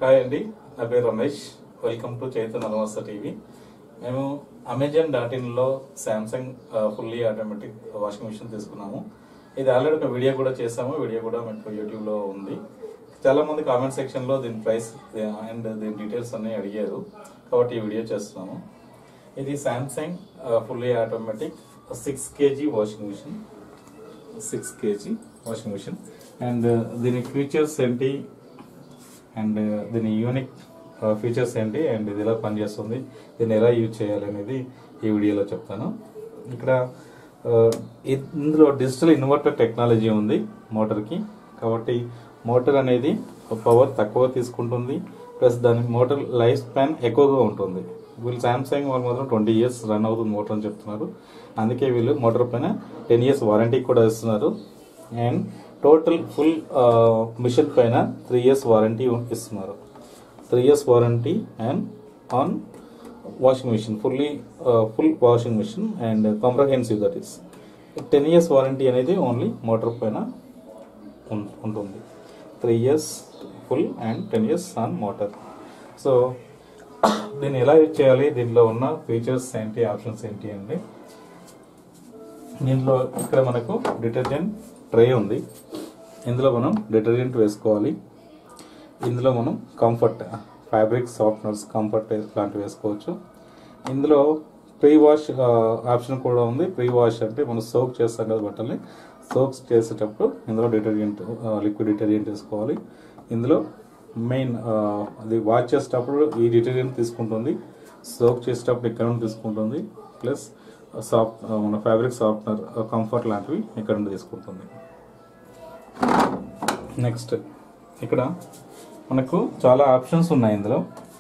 hi అండి నా పేరు Ramesh welcome to Chaitanya Namasta TV మేము అమెజాన్ డాట్ ఇన్లో Samsung fully automatic washing machine తీసుకున్నాము ఇది ఆల్రెడీ ఒక వీడియో కూడా చేసాము వీడియో కూడా మీకు యూట్యూబ్లో ఉంది చాలా మంది కామెంట్ సెక్షన్లో దీని ప్రైస్ అండ్ దీని డీటెయిల్స్ అన్ని అడిగారు కాబట్టి ఈ వీడియో చేస్తున్నాము ఇది Samsung fully automatic six KG washing machine six KG washing machine and దీని ఫీచర్స్ ఏంటి అండ్ దీని యూనిక్ ఫీచర్స్ ఏంటి అండ్ ఇది ఎలా పనిచేస్తుంది దీన్ని ఎలా యూజ్ చేయాలి అనేది ఈ వీడియోలో చెప్తాను ఇక్కడ ఆ, ఇ- ఇందులో డిజిటల్ ఇన్వర్టర్ టెక్నాలజీ ఉంది మోటార్కి కాబట్టి మోటార్ అనేది పవర్ తక్కువ తీసుకుంటుంది ప్లస్ దాని మోటార్ లైఫ్ స్పాన్ ఎక్కువగా ఉంటుంది వీళ్ళు శాంసంగ్ వాళ్ళు మాత్రం ట్వంటీ ఇయర్స్ రన్ అవుతుంది మోటార్ అని చెప్తున్నారు అందుకే వీళ్ళు మోటార్ పైన టెన్ ఇయర్స్ వారంటీ కూడా ఇస్తున్నారు అండ్ టోటల్ ఫుల్ మిషన్ పైన త్రీ ఇయర్స్ వారంటీ ఇస్తున్నారు three years warranty and on washing machine fully full washing machine and comprehensive that is ten years warranty అనేది ఓన్లీ మోటార్ పైన ఉం- ఉంటుంది three years full and ten years on motor so దీన్ని ఎలా use చేయాలి దీనిలో ఉన్న ఫీచర్స్ ఏంటి ఆప్షన్స్ ఏంటి అండి దీనిలో ఇక్కడ మనకు డిటర్జెంట్ ట్రే ఉంది ఇందులో మనం డిటర్జెంట్ వేసుకోవాలి ఇందులో మనం కంఫర్ట్ ఫ్యాబ్రిక్ సాఫ్ట్నర్స్ కంఫర్ట్ లాంటివి వేసుకోవచ్చు ఇందులో ప్రీ వాష్ ఆప్షన్ కూడా ఉంది ప్రీ వాష్ అంటే మనం సోక్ చేస్తాం కదా బట్టల్ని సోక్స్ చేసేటప్పుడు ఇందులో డిటర్జెంట్ లిక్విడ్ డిటర్జెంట్ వేసుకోవాలి ఇందులో మెయిన్ అది వాష్ చేసేటప్పుడు ఈ డిటర్జెంట్ తీసుకుంటుంది సోక్ చేసేటప్పుడు ఇక్కడ నుండి తీసుకుంటుంది ప్లస్ సాఫ్ట్ మన ఫ్యాబ్రిక్ సాఫ్ట్నర్ కంఫర్ట్ లాంటివి ఇక్కడ నుండి తీసుకుంటుంది నెక్స్ట్ ఇక్కడ మనకు చాలా ఆప్షన్స్ ఉన్నాయి ఇందులో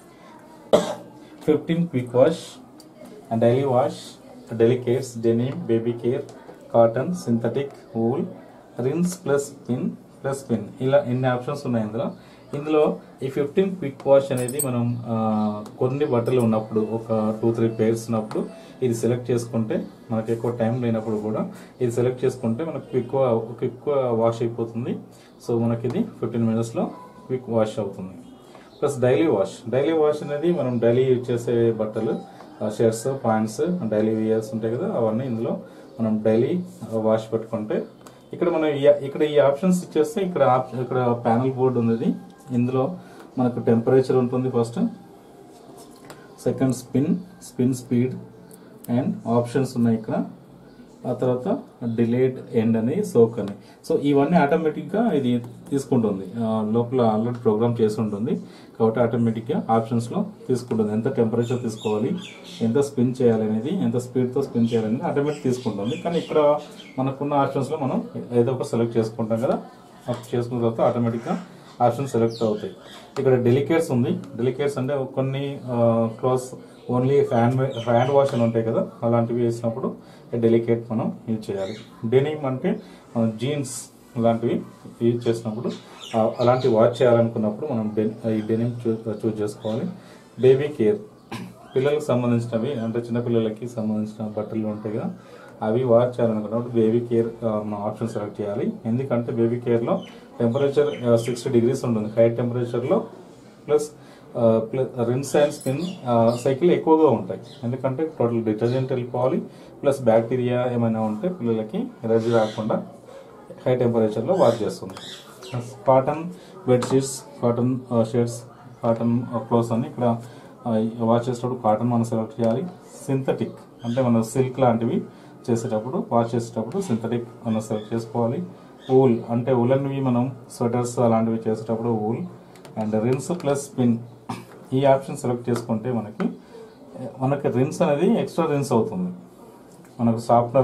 fifteen quick wash daily wash delicates denim baby care cotton synthetic wool rinse plus spin plus spin ఇలా ఎన్ని ఆప్షన్స్ ఉన్నాయి ఇందులో ఇందులో ఈ ఫిఫ్టీన్ క్విక్ వాష్ అనేది మనం ఆ, కొన్ని బట్టలు ఉన్నప్పుడు ఒక టూ త్రీ పేర్స్ ఉన్నప్పుడు ఇది సెలెక్ట్ చేసుకుంటే మనకి ఎక్కువ టైం లేనప్పుడు కూడా ఇది సెలెక్ట్ చేసుకుంటే మనకు క్విక్ క్విక్ వాష్ అయిపోతుంది సో మనకి ఇది ఫిఫ్టీన్ మినిట్స్లో క్విక్ వాష్ అవుతుంది plus daily wash daily wash అనేది మనం డైలీ యూజ్ చేసే బట్టలు షర్ట్స్ ప్యాంట్స్ డైలీ వియర్స్ ఉంటాయి కదా అవన్నీ ఇందులో మనం డైలీ వాష్ పెట్టుకుంటే ఇక్కడ మనం ఈ- ఇక్కడ ఈ ఆప్షన్స్ ఇచ్చేస్తే ఇక్కడ ఆప్- ఇక్కడ ప్యానల్ బోర్డు ఉంది ఇందులో మనకు టెంపరేచర్ ఉంటుంది first second spin spin speed and options ఉన్నాయి ఇక్కడ ఆ తర్వాత డిలేడ్ ఎండ్ అని సోక్ అని సో ఇవన్నీ ఆటోమేటిక్గా ఇది తీసుకుంటుంది ఆ, లోపల ఆల్రెడీ ప్రోగ్రామ్ చేసి ఉంటుంది కాబట్టి ఆటోమేటిక్గా ఆప్షన్స్లో తీసుకుంటుంది ఎంత టెంపరేచర్ తీసుకోవాలి ఎంత స్పిన్ చేయాలి అనేది ఎంత స్పీడ్తో స్పిన్ చేయాలనేది ఆటోమేటిక్ తీసుకుంటుంది కానీ ఇక్కడ మనకున్న ఆప్షన్స్లో మనం ఏదో ఒక సెలెక్ట్ చేసుకుంటాం కదా అది చేసుకున్న తర్వాత ఆటోమేటిక్గా ఆప్షన్ సెలెక్ట్ అవుతాయి ఇక్కడ డెలికేట్స్ ఉంది డెలికేట్స్ అంటే కొన్ని cloths only hand hand wash అని ఉంటాయి కదా అలాంటివి వేసినప్పుడు డెలికేట్ మనం యూజ్ చేయాలి డెనిమ్ అంటే జీన్స్ లాంటివి యూజ్ చేసినప్పుడు ఆ, అలాంటివి వాష్ చేయాలనుకున్నప్పుడు మనం డెన్ ఈ డెనిమ్ చూజ్ చేసుకోవాలి బేబీ కేర్ పిల్లలకు సంబంధించినవి అంటే చిన్నపిల్లలకి సంబంధించిన బట్టలు ఉంటాయి కదా అవి వాష్ చేయాలనుకున్నప్పుడు బేబీ కేర్ మనం ఆప్షన్ సెలెక్ట్ చేయాలి ఎందుకంటే బేబీ కేర్లో టెంపరేచర్ సిక్స్టీ డిగ్రీస్ ఉంటుంది హై టెంపరేచర్లో plus plus rinse and spin cycle ఎక్కువగా ఉంటాయి ఎందుకంటే టోటల్ డిటర్జెంట్ వెళ్ళిపోవాలి ప్లస్ బ్యాక్టీరియా ఏమైనా ఉంటే పిల్లలకి ఎలర్జీ రాకుండా హై టెంపరేచర్లో వాష్ చేస్తుంది cotton bedsheets cotton shirts cotton clothes అని ఇక్కడ వాష్ చేసేటప్పుడు కాటన్ మనం సెలెక్ట్ చేయాలి సింథటిక్ అంటే మనం సిల్క్ లాంటివి చేసేటప్పుడు వాష్ చేసేటప్పుడు సింథటిక్ మనం సెలెక్ట్ చేసుకోవాలి ఊల్ అంటే ఉలన్వి మనం స్వెటర్స్ అలాంటివి చేసేటప్పుడు wool and rinse plus spin ఈ ఆప్షన్ సెలెక్ట్ చేసుకుంటే మనకి మనకి రిన్స్ అనేది ఎక్స్ట్రా రిన్స్ అవుతుంది మనకు సాఫ్ట్వేర్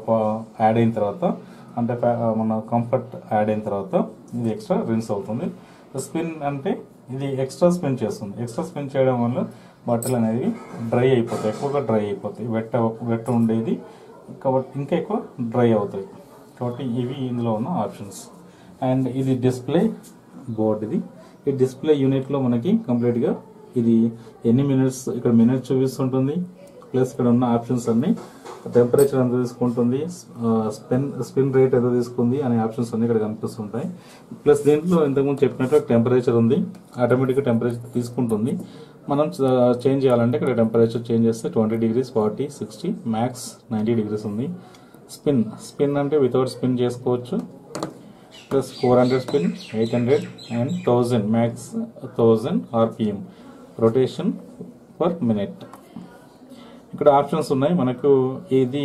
యాడ్ అయిన తర్వాత అంటే fa- ఆ, మన కంఫర్ట్ యాడ్ అయిన తర్వాత ఇది ఎక్స్ట్రా రిన్స్ అవుతుంది స్పిన్ అంటే ఇది ఎక్స్ట్రా స్పిన్ చేస్తుంది ఎక్స్ట్రా స్పిన్ చేయడం వల్ల బట్టలు అనేవి డ్రై అయిపోతాయి ఎక్కువగా డ్రై అయిపోతాయి వెట్ వెట్ ఉండేది కాబట్టి ఇంకా ఎక్కువ డ్రై అవుతాయి కాబట్టి ఇవి ఇందులో ఉన్న ఆప్షన్స్ అండ్ ఇది డిస్ప్లే బోర్డ్ ఇది ఈ డిస్ప్లే యూనిట్లో మనకి కంప్లీట్గా ఇది ఎన్ని మినిట్స్ ఇక్కడ మినిట్స్ చూపిస్తుంటుంది ప్లస్ ఇక్కడ ఉన్న ఆప్షన్స్ అన్ని టెంపరేచర్ ఎంత తీసుకుంటుంది స్పిన్ స్పిన్ రేట్ ఎంత తీసుకుంది అనే ఆప్షన్స్ అన్ని ఇక్కడ కనిపిస్తుంటాయి ప్లస్ దీంట్లో ఇంతకుముందు చెప్పినట్టు టెంపరేచర్ ఉంది ఆటోమేటిక్గా టెంపరేచర్ తీసుకుంటుంది మనం చేంజ్ చేయాలంటే ఇక్కడ టెంపరేచర్ చేంజ్ చేస్తే twenty degrees forty sixty max ninety degrees ఉంది స్పిన్ స్పిన్ అంటే వితౌట్ స్పిన్ చేసుకోవచ్చు plus four hundred spin eight hundred and thousand max thousand RPM rotation per minute ఇక్కడ ఆప్షన్స్ ఉన్నాయి మనకు ఇది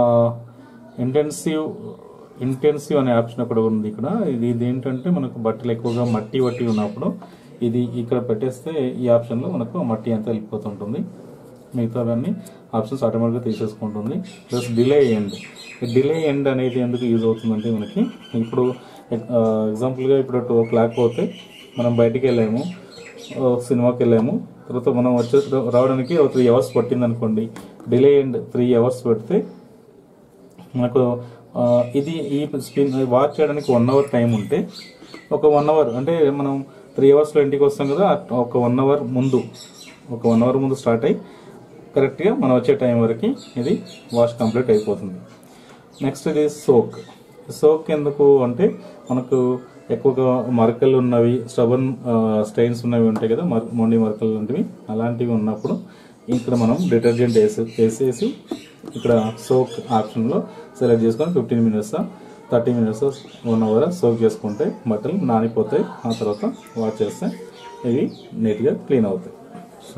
ఇంటెన్సివ్ ఇంటెన్సివ్ అనే ఆప్షన్ అక్కడ ఉంది ఇక్కడ ఇది ఇది ఏంటంటే మనకు బట్టలు ఎక్కువగా మట్టి వట్టి ఉన్నప్పుడు ఇది ఇక్కడ పెట్టేస్తే ఈ ఆప్షన్లో మనకు మట్టి అంతా వెళ్ళిపోతుంటుంది మిగతావన్నీ ఆప్షన్స్ ఆటోమేటిక్గా తీసేసుకుంటుంది plus delay end delay end అనేది ఎందుకు యూజ్ అవుతుందంటే మనకి ఇప్పుడు ఎగ్జాంపుల్గా ఇప్పుడు టూ ఓ క్లాక్ పోతే మనం బయటికి వెళ్ళాము ఓ సినిమాకి వెళ్ళాము తర్వాత మనం వచ్చే రావడానికి ఒక త్రీ అవర్స్ పట్టింది అనుకోండి డిలే ఎండ్ త్రీ అవర్స్ పెడితే మనకు ఆ, ఇది ఈ స్పిన్ వాచ్ చేయడానికి వన్ అవర్ టైం ఉంటే ఒక వన్ అవర్ అంటే మనం త్రీ అవర్స్లో ఇంటికి వస్తాం కదా అట్ ఒక వన్ అవర్ ముందు ఒక వన్ అవర్ ముందు స్టార్ట్ అయ్యి కరెక్ట్గా మనం వచ్చే టైం వరకు ఇది వాష్ కంప్లీట్ అయిపోతుంది నెక్స్ట్ ఇది సోక్ సోక్ ఎందుకు అంటే మనకు ఎక్కువగా మరకలు ఉన్నవి స్టబన్ స్టెయిన్స్ ఉన్నవి ఉంటాయి కదా మర మొండి మరకలు లాంటివి అలాంటివి ఉన్నప్పుడు ఇక్కడ మనం డిటర్జెంట్ వేసి వేసేసి ఇక్కడ సోక్ ఆప్షన్లో సెలెక్ట్ చేసుకొని fifteen minutes thirty minutes one hour soak చేసుకుంటే బట్టలు నానిపోతాయి ఆ తర్వాత వాష్ చేస్తే ఇవి నీట్గా క్లీన్ అవుతాయి సో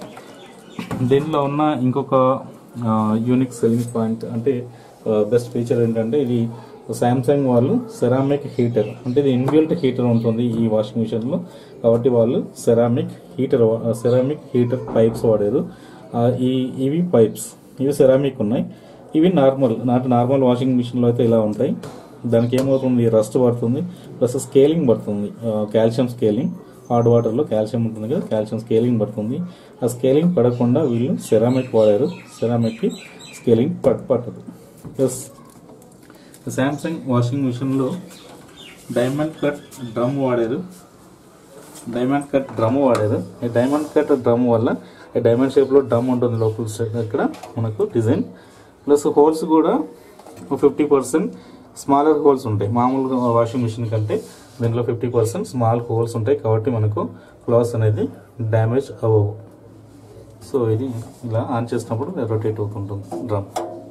దీనిలో ఉన్న ఇంకొక యూనిక్ సెల్లింగ్ పాయింట్ అంటే బెస్ట్ ఫీచర్ ఏంటంటే ఇది సామ్సంగ్ వాళ్ళు సెరామిక్ హీటర్ అంటే ఇది ఇన్బిల్ట్ హీటర్ ఉంటుంది ఈ వాషింగ్ మిషన్లో కాబట్టి వాళ్ళు ceramic heater ceramic heater pipes వాడారు ఆ, ఈ ఇవి పైప్స్ ఇవి సెరామిక్ ఉన్నాయి ఇవి నార్మల్ నాటి నార్మల్ వాషింగ్ మిషన్లో అయితే ఇలా ఉంటాయి దానికి ఏమవుతుంది రస్ట్ పడుతుంది ప్లస్ స్కేలింగ్ పడుతుంది కాల్షియం స్కేలింగ్ హాట్ వాటర్లో కాల్షియం ఉంటుంది కదా కాల్షియం స్కేలింగ్ పడుతుంది ఆ స్కేలింగ్ పడకుండా వీళ్ళు సెరామిక్ వాడారు సెరామిక్కి స్కేలింగ్ పట్ పట్టదు ప్లస్ శాంసంగ్ వాషింగ్ మిషన్లో డైమండ్ కట్ డ్రమ్ వాడారు డైమండ్ కట్ డ్రమ్ వాడారు ఈ డైమండ్ కట్ డ్రమ్ వల్ల ఈ డైమండ్ షేప్లో డ్రమ్ ఉంటుంది లోపల సైడ్ ఇక్కడ మనకు డిజైన్ ప్లస్ హోల్స్ కూడా ఫిఫ్టీ పర్సెంట్ స్మాలర్ హోల్స్ ఉంటాయి మామూలుగా వాషింగ్ మిషన్ కంటే దీంట్లో ఫిఫ్టీ పర్సెంట్ స్మాల్ హోల్స్ ఉంటాయి కాబట్టి మనకు క్లాత్స్ అనేది డ్యామేజ్ అవ్వవు సో ఇది ఇలా ఆన్ చేసినప్పుడు రొటేట్ అవుతుంటుంది drum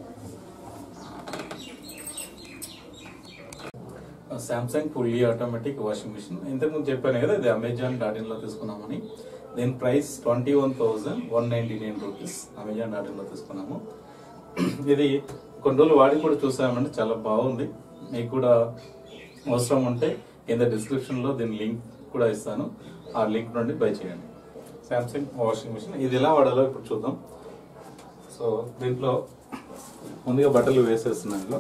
Samsung fully automatic washing machine ఇంతకుముందు చెప్పాను కదా ఇది అమెజాన్ డాట్ ఇన్లో తీసుకున్నామని దీని price twenty one thousand one ninety nine rupees Amazon dot ఇన్లో తీసుకున్నాము ఇది కొన్ని రోజులు వాడి కూడా చూసామంటే చాలా బాగుంది మీకు కూడా అవసరం ఉంటే కింద డిస్క్రిప్షన్లో దీని లింక్ కూడా ఇస్తాను ఆ లింక్ నుండి బై చేయండి సామ్సంగ్ వాషింగ్ మిషన్ ఇది ఎలా వాడాలో ఇప్పుడు చూద్దాం సో దీంట్లో ముందుగా బట్టలు వేసేస్తున్నాను ఇందులో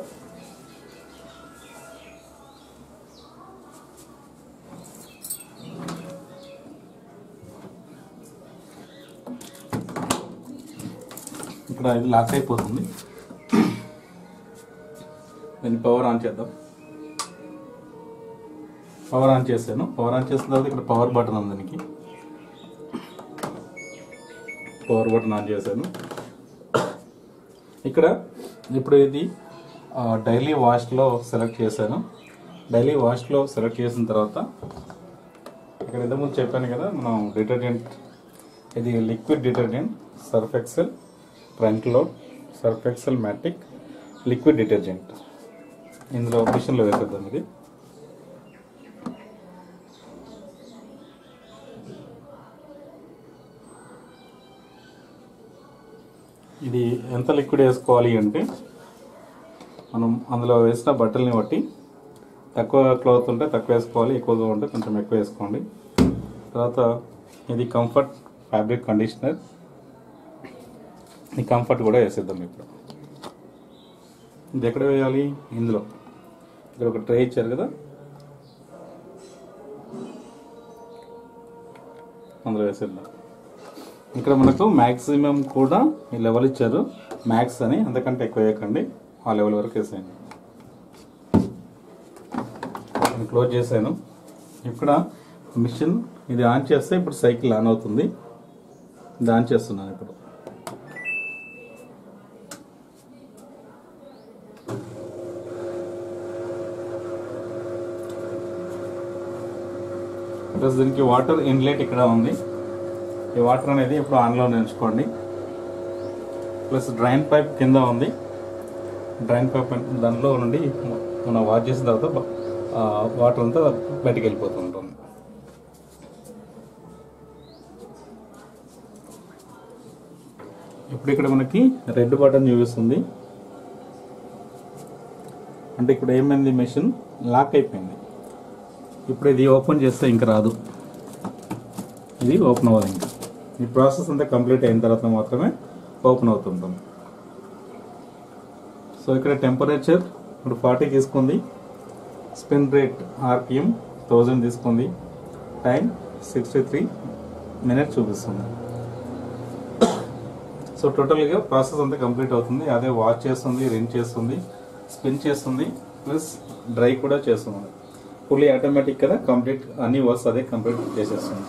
ఇక్కడ ఇది లాక్ అయిపోతుంది దీన్ని పవర్ ఆన్ చేద్దాం పవర్ ఆన్ చేశాను పవర్ ఆన్ చేసిన తర్వాత ఇక్కడ పవర్ బటన్ ఉంది దీనికి పవర్ బటన్ ఆన్ చేశాను ఇక్కడ ఇప్పుడు ఇది డైలీ వాష్లో సెలెక్ట్ చేశాను డైలీ వాష్లో సెలెక్ట్ చేసిన తర్వాత ఇక్కడ ఇంతకుముందు చెప్పాను కదా మనం డిటర్జెంట్ ఇది liquid detergent Surf Excel front load Surf Excel matic liquid detergent ఇందులో మిషన్లో వేసేద్దాం ఇది ఇది ఎంత లిక్విడ్ వేసుకోవాలి అంటే మనం అందులో వేసిన బట్టల్ని బట్టి తక్కువ క్లాత్ ఉంటే తక్కువ వేసుకోవాలి ఎక్కువగా ఉంటే కొంచెం ఎక్కువ వేసుకోండి తర్వాత ఇది కంఫర్ట్ ఫ్యాబ్రిక్ కండిషనర్ ఈ కంఫర్ట్ కూడా వేసేద్దాం ఇప్పుడు ఇది ఎక్కడ వేయాలి ఇందులో ఇక్కడ ఒక ట్రే ఇచ్చారు కదా అందులో వేసేద్దాం ఇక్కడ మనకు మ్యాక్సిమం కూడా ఈ లెవెల్ ఇచ్చారు మ్యాక్స్ అని అంతకంటే ఎక్కువ వేయకండి ఆ లెవెల్ వరకు వేసేయండి నేను క్లోజ్ చేశాను ఇక్కడ మిషన్ ఇది ఆన్ చేస్తే ఇప్పుడు సైకిల్ ఆన్ అవుతుంది ఇది ఆన్ చేస్తున్నాను ఇప్పుడు ప్లస్ దీనికి వాటర్ ఇన్లెట్ ఇక్కడ ఉంది ఈ వాటర్ అనేది ఇప్పుడు ఆన్లో ఉంచుకోండి ప్లస్ డ్రైన్ పైప్ కింద ఉంది డ్రైన్ పైప్ దానిలో నుండి మనం వాష్ చేసిన తర్వాత బ- ఆ వాటర్ అంతా బయటికి వెళ్ళిపోతూ ఉంటుంది ఇప్పుడు ఇక్కడ మనకి రెడ్ బటన్ చూపిస్తుంది అంటే ఇప్పుడు ఏమైంది మెషిన్ లాక్ అయిపోయింది ఇప్పుడు ఇది ఓపెన్ చేస్తే ఇంకా రాదు ఇది ఓపెన్ అవ్వదు ఇంకా ఈ ప్రాసెస్ అంతా కంప్లీట్ అయిన తర్వాత మాత్రమే ఓపెన్ అవుతుంటుంది సో ఇక్కడ టెంపరేచర్ ఇప్పుడు ఫార్టీ తీసుకుంది స్పిన్ రేట్ ఆర్పిఎం థౌజండ్ తీసుకుంది టైం సిక్స్టీ త్రీ మినిట్స్ చూపిస్తుంది సో టోటల్గా ప్రాసెస్ అంతా కంప్లీట్ అవుతుంది అదే వాష్ చేస్తుంది రిన్ చేస్తుంది స్పిన్ చేస్తుంది ప్లస్ డ్రై కూడా చేస్తుంది ఫుల్లీ ఆటోమేటిక్ కదా కంప్లీట్ అన్ని వర్క్స్ అదే కంప్లీట్ చేసేస్తుంది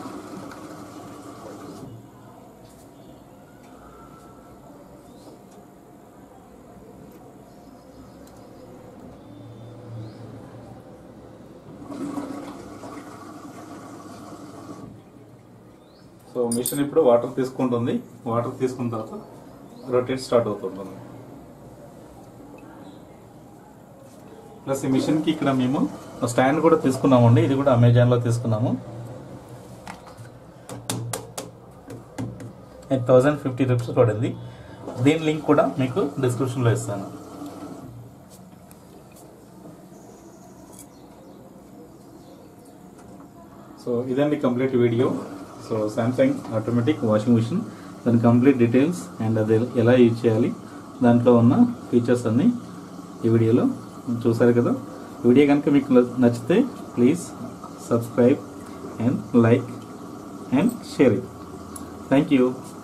సో మిషన్ ఇప్పుడు వాటర్ తీసుకుంటుంది వాటర్ తీసుకున్న తర్వాత రొటేట్ స్టార్ట్ అవుతుంటుంది ప్లస్ ఈ మిషన్కి ఇక్కడ మేము స్టాండ్ కూడా తీసుకున్నామండి ఇది కూడా అమెజాన్లో తీసుకున్నాము థౌజండ్ ఫిఫ్టీ రూపీస్ పడింది దీని లింక్ కూడా మీకు డిస్క్రిప్షన్లో ఇస్తాను సో ఇదండి complete video so Samsung automatic washing machine దాని కంప్లీట్ డీటెయిల్స్ అండ్ అది ఎలా యూజ్ చేయాలి దాంట్లో ఉన్న ఫీచర్స్ అన్నీ ఈ వీడియోలో చూసారు కదా ఈ వీడియో కనుక మీకు నచ్చితే please subscribe and like and share it thank you